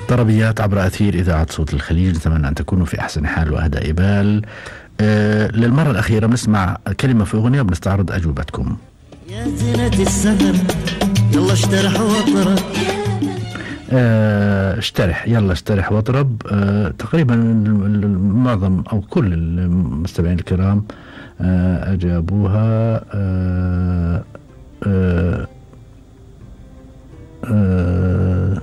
طربيات عبر أثير إذاعة صوت الخليج نتمنى أن تكونوا في أحسن حال وأهدى بال آه للمرة الأخيرة بنسمع كلمة في أغنية وبنستعرض أجوبتكم يا زينة السهر يلا اشترح واطرب آه، اشترح يلا اشترح واطرب آه، تقريبا معظم او كل المستمعين الكرام آه، اجابوها آه، آه، آه،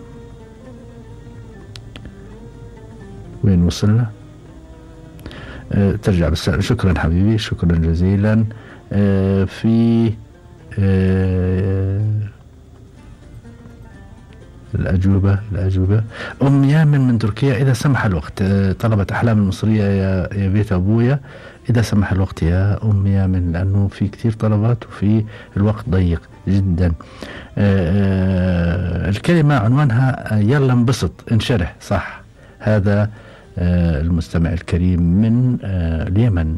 وين وصلنا؟ آه، ترجع بس شكرا حبيبي شكرا جزيلا آه، في آه، الأجوبة الأجوبة أم يامن من تركيا إذا سمح الوقت آه، طلبت أحلام المصرية يا يا بيت أبويا إذا سمح الوقت يا أم يامن لأنه في كثير طلبات وفي الوقت ضيق جدا آه، آه، الكلمة عنوانها آه، يلا انبسط انشرح صح هذا آه، المستمع الكريم من آه، اليمن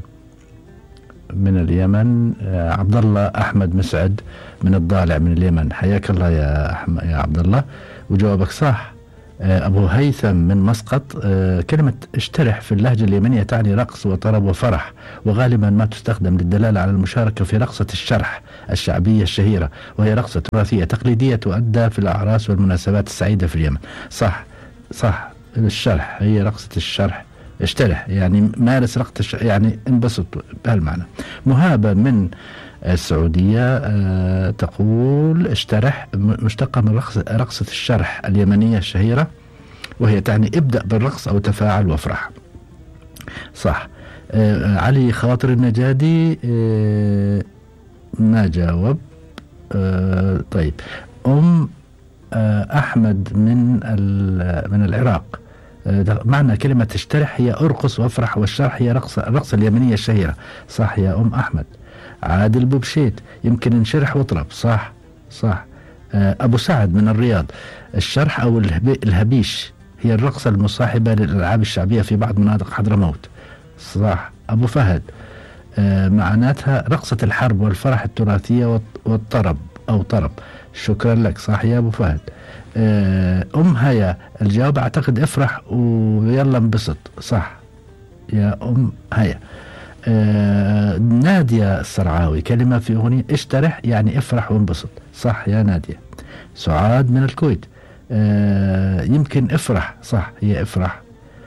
من اليمن آه، عبد الله احمد مسعد من الضالع من اليمن حياك الله يا أحم- يا عبد الله وجوابك صح آه، ابو هيثم من مسقط آه، كلمه اشترح في اللهجه اليمنيه تعني رقص وطرب وفرح وغالبا ما تستخدم للدلاله على المشاركه في رقصه الشرح الشعبيه الشهيره وهي رقصه تراثيه تقليديه تؤدى في الاعراس والمناسبات السعيده في اليمن صح صح الشرح هي رقصه الشرح اشترح يعني مارس رقصة الش... يعني انبسط بهالمعنى مهابة من السعودية آه تقول اشترح م- مشتقة من رقص رقصة الشرح اليمنية الشهيرة وهي تعني ابدأ بالرقص أو تفاعل وافرح صح آه علي خاطر النجادي آه ما جاوب آه طيب أم آه أحمد من ال- من العراق آه، ده معنى كلمة اشترح هي ارقص وافرح والشرح هي رقصة الرقصة اليمنية الشهيرة صح يا أم أحمد عادل بوبشيت يمكن انشرح واطرب صح صح آه، أبو سعد من الرياض الشرح أو الهبي- الهبيش هي الرقصة المصاحبة للألعاب الشعبية في بعض مناطق حضرموت صح أبو فهد آه، معناتها رقصة الحرب والفرح التراثية والط- والطرب أو طرب شكرا لك صح يا أبو فهد آه، أم هيا الجواب أعتقد افرح ويلا انبسط صح يا أم هيا آه، نادية السرعاوي كلمة في أغنية اشترح يعني افرح وانبسط صح يا نادية سعاد من الكويت آه، يمكن افرح صح هي افرح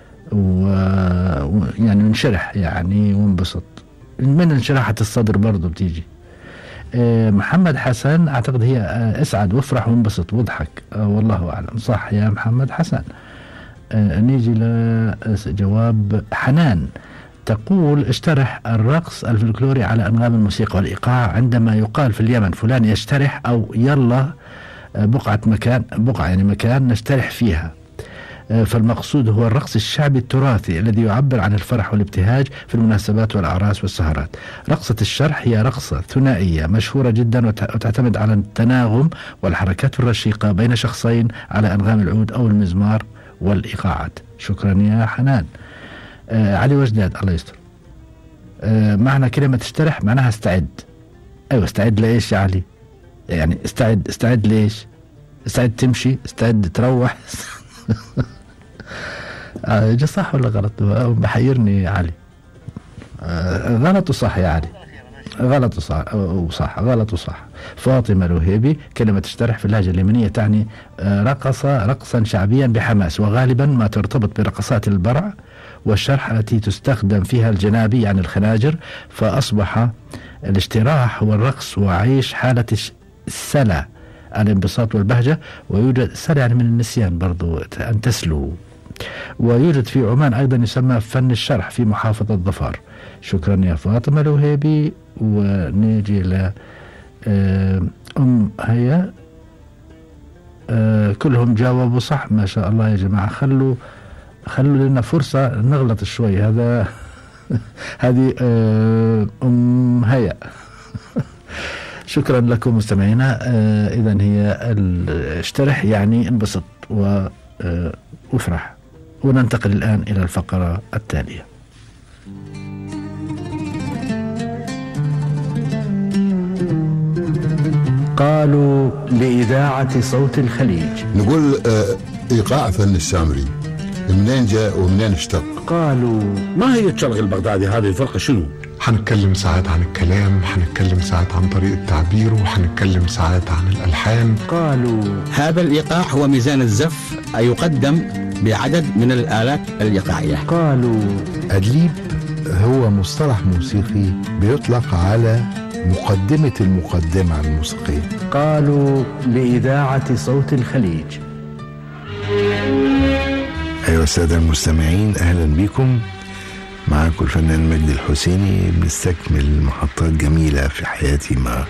و- ويعني انشرح يعني وانبسط من انشراحة الصدر برضو بتيجي آه، محمد حسن اعتقد هي آه، اسعد وافرح وانبسط واضحك آه، والله اعلم صح يا محمد حسن آه، نيجي لجواب حنان تقول اشترح الرقص الفلكلوري على انغام الموسيقى والايقاع عندما يقال في اليمن فلان يشترح او يلا آه، بقعه مكان بقعه يعني مكان نشترح فيها آه، فالمقصود هو الرقص الشعبي التراثي الذي يعبر عن الفرح والابتهاج في المناسبات والأعراس والسهرات رقصة الشرح هي رقصة ثنائية مشهورة جدا وت- وتعتمد على التناغم والحركات الرشيقة بين شخصين على أنغام العود أو المزمار والإيقاعات شكرا يا حنان آه علي وجداد الله يستر آه معنى كلمة اشترح معناها استعد أيوة استعد لإيش يا علي يعني استعد استعد ليش استعد تمشي استعد تروح آه، جا صح ولا غلط آه، بحيرني يا علي آه، غلط وصح يا علي غلط وصح وصح غلط وصح فاطمة الوهيبي كلمة اشترح في اللهجة اليمنية تعني آه، رقص رقصا شعبيا بحماس وغالبا ما ترتبط برقصات البرع والشرح التي تستخدم فيها الجنابي يعني الخناجر فأصبح الاشتراح هو الرقص وعيش حالة الش- السلع الانبساط والبهجة ويوجد سلع يعني من النسيان برضو أن تسلو ويوجد في عمان أيضا يسمى فن الشرح في محافظة ظفار شكرا يا فاطمة الوهيبي ونيجي ل آه، أم هيا آه، كلهم جاوبوا صح ما شاء الله يا جماعة خلوا خلوا لنا فرصة نغلط شوي هذا هذه آه، أم هيا شكرا لكم مستمعينا آه اذا هي ال- اشترح يعني انبسط و آه، وافرح وننتقل الان الى الفقره التاليه قالوا لإذاعة صوت الخليج نقول آه، إيقاع فن السامري منين جاء ومنين اشتق قالوا ما هي الشرق البغدادي هذه الفرقة شنو؟ حنتكلم ساعات عن الكلام حنتكلم ساعات عن طريقة تعبيره وحنتكلم ساعات عن الألحان قالوا هذا الإيقاع هو ميزان الزف يقدم بعدد من الآلات الإيقاعية قالوا أدليب هو مصطلح موسيقي بيطلق على مقدمة المقدمة الموسيقية قالوا لإذاعة صوت الخليج أيها السادة المستمعين أهلا بكم معكم الفنان مجدي الحسيني بنستكمل محطات جميلة في حياتي مع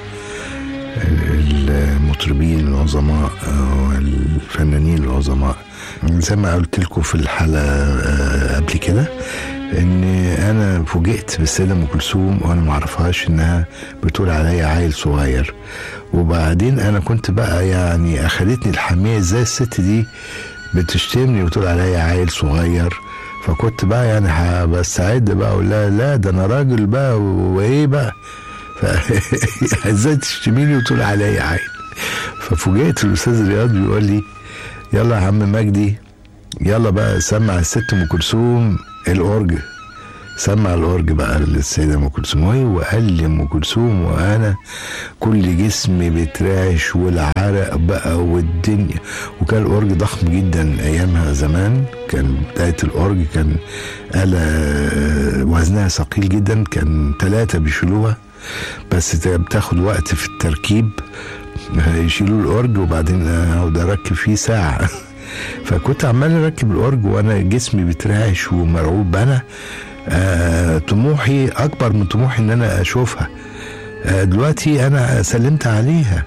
المطربين العظماء والفنانين العظماء زي ما قلت لكم في الحلقة قبل كده ان انا فوجئت بالسيده ام كلثوم وانا ما اعرفهاش انها بتقول عليا عيل صغير وبعدين انا كنت بقى يعني اخدتني الحميه ازاي الست دي بتشتمني وتقول عليا عيل صغير فكنت بقى يعني بستعد بقى اقول لها لا ده انا راجل بقى وايه بقى ازاي تشتميني وتقول عليا عيل ففوجئت الاستاذ رياض بيقول لي يلا يا عم مجدي يلا بقى سمع الست ام كلثوم الاورج سمع الاورج بقى للسيده ام كلثوم وقال لي ام كلثوم وانا كل جسمي بيترعش والعرق بقى والدنيا وكان الاورج ضخم جدا ايامها زمان كان بدايه الاورج كان آلة وزنها ثقيل جدا كان ثلاثة بيشيلوها بس بتاخد وقت في التركيب يشيلوا الاورج وبعدين اقعد اركب فيه ساعه فكنت عمال اركب الاورج وانا جسمي بيترعش ومرعوب انا آه طموحي اكبر من طموحي ان انا اشوفها آه دلوقتي انا سلمت عليها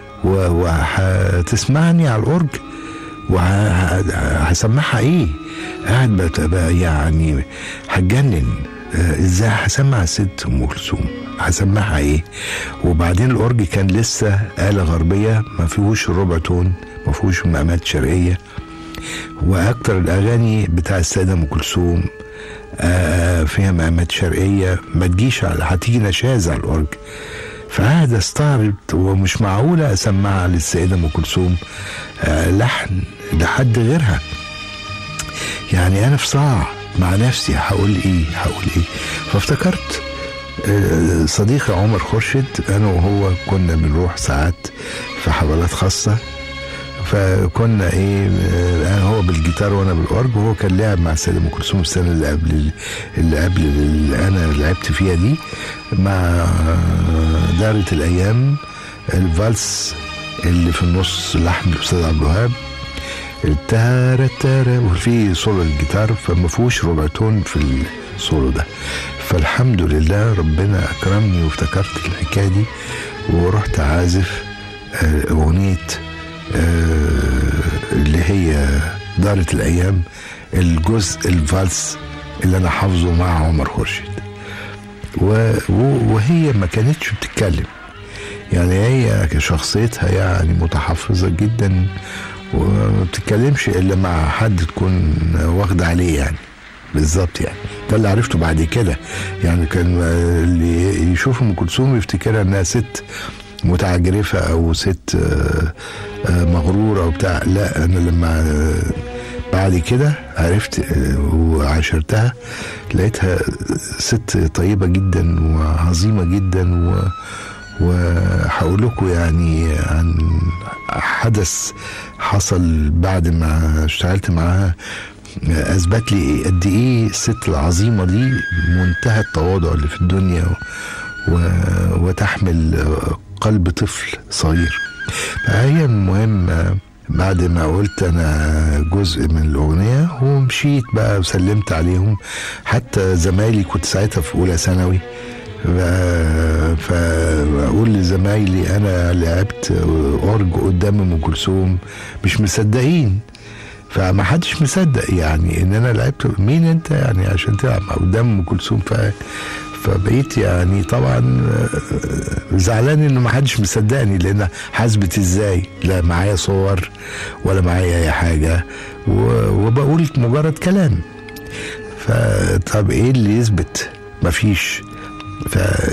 وهتسمعني على الاورج وهسمعها ايه قاعد بقى يعني هتجنن آه ازاي هسمع الست ام كلثوم هسمعها ايه وبعدين الاورج كان لسه آلة غربية ما فيهوش ربع تون ما فيهوش مقامات شرقية واكتر الاغاني بتاع السيدة ام كلثوم آه فيها مقامات شرقية ما تجيش على هتيجي نشاز على الاورج فقعد استغرب ومش معقولة اسمعها للسيدة ام كلثوم آه لحن لحد غيرها يعني انا في صاع مع نفسي هقول ايه هقول ايه فافتكرت صديقي عمر خورشيد انا وهو كنا بنروح ساعات في حفلات خاصه فكنا ايه انا هو بالجيتار وانا بالاورج وهو كان لعب مع السيده ام كلثوم السنه اللي قبل اللي قبل اللي انا لعبت فيها دي مع دارة الايام الفالس اللي في النص لحن الاستاذ عبد الوهاب التارا تارا وفي سولو الجيتار فما فيهوش ربع تون في السولو ده فالحمد لله ربنا اكرمني وافتكرت الحكايه دي ورحت عازف اغنيه اللي هي دارت الايام الجزء الفالس اللي انا حافظه مع عمر خورشيد وهي ما كانتش بتتكلم يعني هي شخصيتها يعني متحفظه جدا وما بتتكلمش الا مع حد تكون واخده عليه يعني بالظبط يعني ده اللي عرفته بعد كده يعني كان اللي يشوف ام كلثوم يفتكرها انها ست متعجرفه او ست مغروره وبتاع لا انا لما بعد كده عرفت وعاشرتها لقيتها ست طيبه جدا وعظيمه جدا و وهقول لكم يعني عن حدث حصل بعد ما اشتغلت معاها اثبت لي قد ايه الست العظيمه دي منتهى التواضع اللي في الدنيا و... وتحمل قلب طفل صغير فهي المهم بعد ما قلت انا جزء من الاغنيه ومشيت بقى وسلمت عليهم حتى زمايلي كنت ساعتها في اولى ثانوي فاقول لزمايلي انا لعبت اورج قدام ام كلثوم مش مصدقين فما حدش مصدق يعني ان انا لعبت مين انت يعني عشان تلعب قدام ام كلثوم ف فبقيت يعني طبعا زعلان ان ما حدش مصدقني لان حاسبت ازاي لا معايا صور ولا معايا اي حاجه وبقول مجرد كلام فطب ايه اللي يثبت مفيش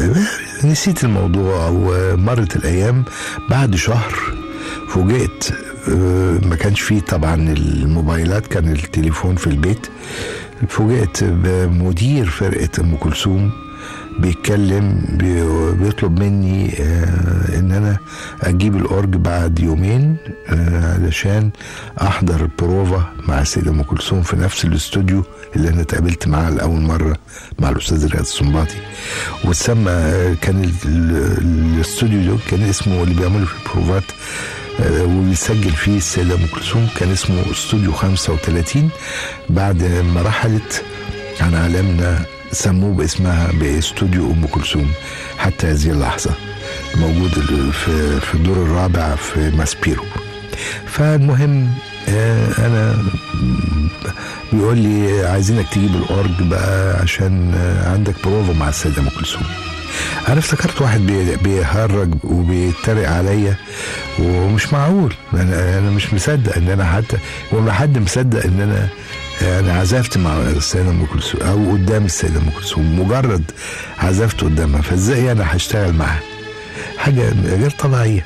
فنسيت الموضوع ومرت الايام بعد شهر فوجئت آه، ما كانش فيه طبعا الموبايلات كان التليفون في البيت فوجئت بمدير فرقة أم كلثوم بيتكلم بي- بيطلب مني آه، ان انا اجيب الاورج بعد يومين آه، علشان احضر البروفا مع السيده ام كلثوم في نفس الاستوديو اللي انا اتقابلت معاه لاول مره مع الاستاذ رياض السنباطي وتسمى آه، كان ال- ال- الاستوديو ده كان اسمه اللي بيعملوا فيه البروفات آه، وبيسجل فيه السيده ام كلثوم كان اسمه استوديو 35 بعد ما رحلت عن عالمنا سموه باسمها باستوديو ام كلثوم حتى هذه اللحظه موجود ال- في في الدور الرابع في ماسبيرو فالمهم آه، انا م- بيقول لي عايزينك تجيب الاورج بقى عشان آه، عندك بروفا مع السيده ام كلثوم انا افتكرت واحد بي- بيهرج وبيتريق عليا ومش معقول انا انا مش مصدق ان انا حتى ولا حد مصدق ان انا انا عزفت مع السيده ام كلثوم او قدام السيده ام كلثوم مجرد عزفت قدامها فازاي انا هشتغل معاها حاجه غير طبيعيه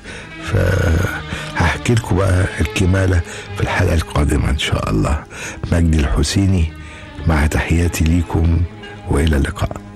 فهحكي لكم بقى الكماله في الحلقه القادمه ان شاء الله مجدي الحسيني مع تحياتي ليكم والى اللقاء